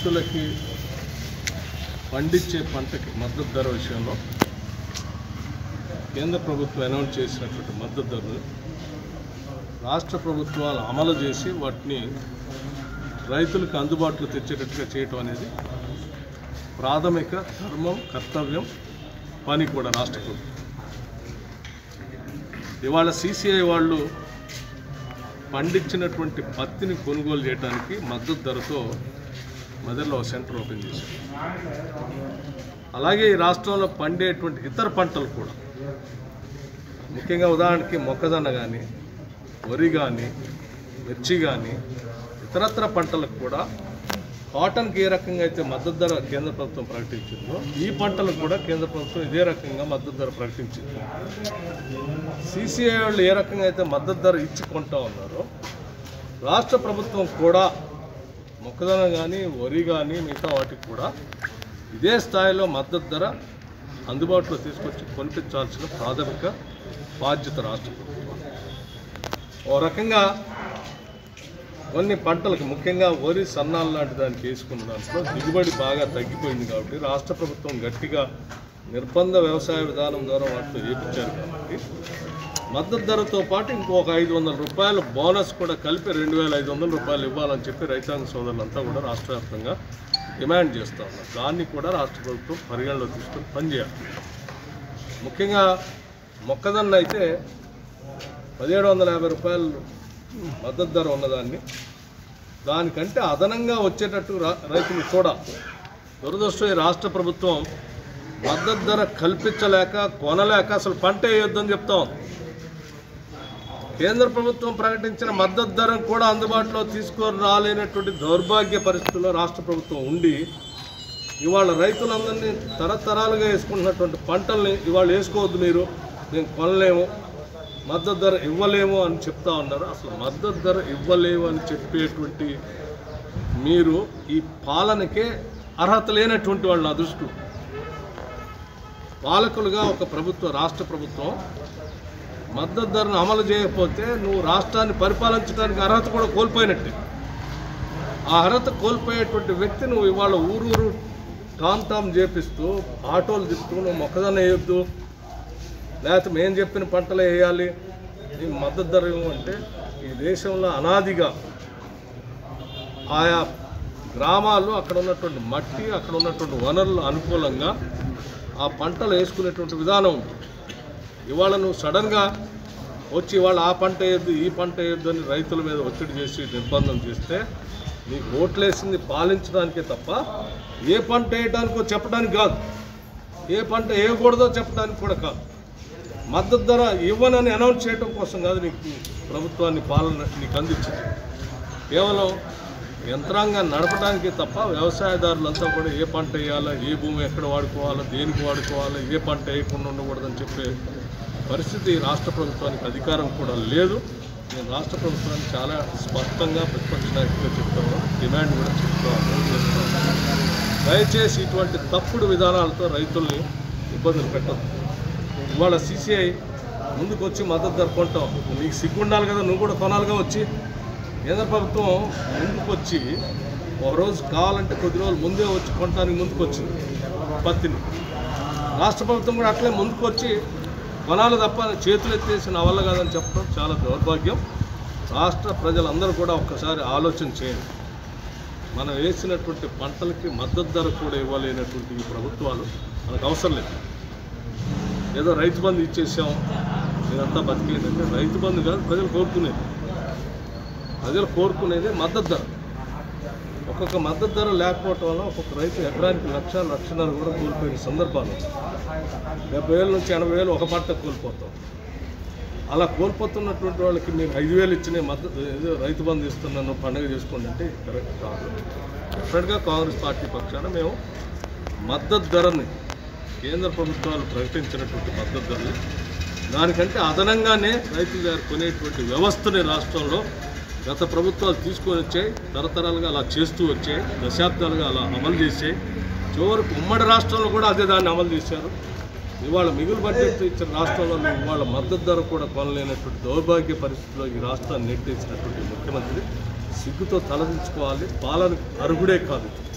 రైతులకి పండించే పంటకి మద్దతు ధర విషయంలో కేంద్ర ప్రభుత్వం అనౌన్స్ చేసినటువంటి మద్దతు ధరలు రాష్ట్ర ప్రభుత్వాలు అమలు చేసి వాటిని రైతులకు అందుబాటులో తెచ్చేటట్టుగా చేయటం అనేది ప్రాథమిక ధర్మం కర్తవ్యం పని కూడా రాష్ట్ర ప్రభుత్వం ఇవాళ సీసీఐ వాళ్ళు పండించినటువంటి పత్తిని కొనుగోలు చేయడానికి మద్దతు ధరతో మదర్లో ఒక సెంటర్ ఓపెన్ చేశారు అలాగే ఈ రాష్ట్రంలో పండేటువంటి ఇతర పంటలు కూడా ముఖ్యంగా ఉదాహరణకి మొక్కజొన్న కానీ వరి కానీ మిర్చి కానీ ఇతరత్ర పంటలకు కూడా కాటన్కి ఏ రకంగా అయితే మద్దతు ధర కేంద్ర ప్రభుత్వం ప్రకటించిందో ఈ పంటలకు కూడా కేంద్ర ప్రభుత్వం ఇదే రకంగా మద్దతు ధర ప్రకటించింది సీసీఐ వాళ్ళు ఏ రకంగా అయితే మద్దతు ధర ఇచ్చి కొంటా ఉన్నారో రాష్ట్ర ప్రభుత్వం కూడా మొక్కజొన్న కానీ వరి కానీ మిగతా వాటికి కూడా ఇదే స్థాయిలో మద్దతు ధర అందుబాటులో తీసుకొచ్చి కొనిపించాల్సిన ప్రాథమిక బాధ్యత రాష్ట్ర ప్రభుత్వం ఓ రకంగా కొన్ని పంటలకు ముఖ్యంగా వరి సన్నాలు లాంటి దానికి వేసుకున్న దాంట్లో దిగుబడి బాగా తగ్గిపోయింది కాబట్టి రాష్ట్ర ప్రభుత్వం గట్టిగా నిర్బంధ వ్యవసాయ విధానం ద్వారా వాటిలో వేపించారు కాబట్టి మద్దతు ధరతో పాటు ఇంకొక ఐదు వందల రూపాయల బోనస్ కూడా కలిపి రెండు వేల ఐదు వందల రూపాయలు ఇవ్వాలని చెప్పి రైతాంగ సోదరులంతా కూడా రాష్ట్ర వ్యాప్తంగా డిమాండ్ చేస్తూ ఉన్నారు దాన్ని కూడా రాష్ట్ర ప్రభుత్వం పరిగణలో తీసుకొని పనిచేయాలి ముఖ్యంగా మొక్కజొన్న అయితే పదిహేడు వందల యాభై రూపాయలు మద్దతు ధర ఉన్నదాన్ని దానికంటే అదనంగా వచ్చేటట్టు రా- రైతులు చూడాలి దురదృష్టం ఈ రాష్ట్ర ప్రభుత్వం మద్దతు ధర కల్పించలేక కొనలేక అసలు పంట వేయొద్దని చెప్తా ఉంది కేంద్ర ప్రభుత్వం ప్రకటించిన మద్దతు ధరను కూడా అందుబాటులో తీసుకొని రాలేనటువంటి దౌర్భాగ్య పరిస్థితుల్లో రాష్ట్ర ప్రభుత్వం ఉండి ఇవాళ రైతులందరినీ తరతరాలుగా వేసుకుంటున్నటువంటి పంటల్ని ఇవాళ వేసుకోవద్దు మీరు మేము కొనలేము మద్దతు ధర ఇవ్వలేము అని చెప్తా ఉన్నారు అసలు మద్దతు ధర ఇవ్వలేము అని చెప్పేటువంటి మీరు ఈ పాలనకే అర్హత లేనటువంటి వాళ్ళ అదృష్టం పాలకులుగా ఒక ప్రభుత్వ రాష్ట్ర ప్రభుత్వం మద్దతు ధరను అమలు చేయకపోతే నువ్వు రాష్ట్రాన్ని పరిపాలించడానికి అర్హత కూడా కోల్పోయినట్టే ఆ అర్హత కోల్పోయేటువంటి వ్యక్తి నువ్వు ఇవాళ ఊరూరు టామ్ టామ్ చేపిస్తూ ఆటోలు తిప్పుతూ నువ్వు మొక్కజొన్న వేయొద్దు లేకపోతే మేము చెప్పిన పంటలు వేయాలి ఈ మద్దతు ధర ఇవ్వమంటే ఈ దేశంలో అనాదిగా ఆయా గ్రామాలు అక్కడ ఉన్నటువంటి మట్టి అక్కడ ఉన్నటువంటి వనరులు అనుకూలంగా ఆ పంటలు వేసుకునేటువంటి విధానం ఉంది ఇవాళ నువ్వు సడన్గా వచ్చి ఇవాళ ఆ పంట వేయద్దు ఈ పంట వేయద్దు అని రైతుల మీద ఒత్తిడి చేసి నిర్బంధం చేస్తే నీకు ఓట్లేసింది పాలించడానికే తప్ప ఏ పంట వేయడానికో చెప్పడానికి కాదు ఏ పంట వేయకూడదో చెప్పడానికి కూడా కాదు మద్దతు ధర ఇవ్వనని అనౌన్స్ చేయడం కోసం కాదు నీకు ప్రభుత్వాన్ని పాలన నీకు అందించింది కేవలం యంత్రాంగాన్ని నడపడానికి తప్ప వ్యవసాయదారులంతా కూడా ఏ పంట వేయాలా ఏ భూమి ఎక్కడ వాడుకోవాలా దేనికి వాడుకోవాలా ఏ పంట వేయకుండా ఉండకూడదని చెప్పే పరిస్థితి ఈ రాష్ట్ర ప్రభుత్వానికి అధికారం కూడా లేదు నేను రాష్ట్ర ప్రభుత్వానికి చాలా స్పష్టంగా ప్రతిపక్ష నాయకులుగా చెప్తాను డిమాండ్ కూడా చెప్తాను చేస్తాను దయచేసి ఇటువంటి తప్పుడు విధానాలతో రైతుల్ని ఇబ్బందులు పెట్టదు ఇవాళ సీసీఐ ముందుకు వచ్చి మద్దతు ధర కొంటాం నీకు సిగ్గు ఉండాలి కదా నువ్వు కూడా కొనాలిగా వచ్చి కేంద్ర ప్రభుత్వం ముందుకు వచ్చి ఒక రోజు కావాలంటే కొద్ది రోజులు ముందే వచ్చి కొనడానికి ముందుకు వచ్చింది పత్తిని రాష్ట్ర ప్రభుత్వం కూడా అట్లే ముందుకు వచ్చి కొనాలి తప్ప చేతులు ఎత్తేసి నా వల్ల కాదని చెప్పడం చాలా దౌర్భాగ్యం రాష్ట్ర ప్రజలందరూ కూడా ఒక్కసారి ఆలోచన చేయండి మనం వేసినటువంటి పంటలకి మద్దతు ధర కూడా ఇవ్వలేనటువంటి ఈ ప్రభుత్వాలు మనకు అవసరం లేదు ఏదో రైతు బంధు ఇచ్చేసాం ఇదంతా బతికేదంటే రైతు బంధు కాదు ప్రజలు కోరుకునేది ప్రజలు కోరుకునేది మద్దతు ధర ఒక్కొక్క మద్దతు ధర లేకపోవటం వల్ల ఒక్కొక్క రైతు ఎకరానికి లక్ష లక్షన్నర కూడా కోల్పోయిన సందర్భాలు ఉన్నాయి. డెబ్బై వేల నుంచి ఎనభై వేలు ఒక పంట కోల్పోతాం అలా కోల్పోతున్నటువంటి వాళ్ళకి మీరు ఐదు వేలు ఇచ్చిన మద్దతు ఏదో రైతు బంధు ఇస్తున్నాను పండుగ చేసుకోండి అంటే కరెక్ట్ కాదు డెఫినెట్గా కాంగ్రెస్ పార్టీ పక్షాన మేము మద్దతు ధరని కేంద్ర ప్రభుత్వాలు ప్రకటించినటువంటి మద్దతు ధరని దానికంటే అదనంగానే రైతులు గారు కొనేటువంటి వ్యవస్థని రాష్ట్రంలో గత ప్రభుత్వాలు తీసుకొని వచ్చాయి తరతరాలుగా అలా చేస్తూ వచ్చాయి దశాబ్దాలుగా అలా అమలు చేసాయి చివరికి ఉమ్మడి రాష్ట్రంలో కూడా అదే దాన్ని అమలు చేశారు ఇవాళ మిగులు బడ్జెట్ ఇచ్చిన రాష్ట్రంలో ఇవాళ మద్దతు ధర కూడా కొనలేనటువంటి దౌర్భాగ్య పరిస్థితిలో ఈ రాష్ట్రాన్ని నెట్టేసినటువంటి ముఖ్యమంత్రి సిగ్గుతో తలదించుకోవాలి పాలన అర్హుడే కాదు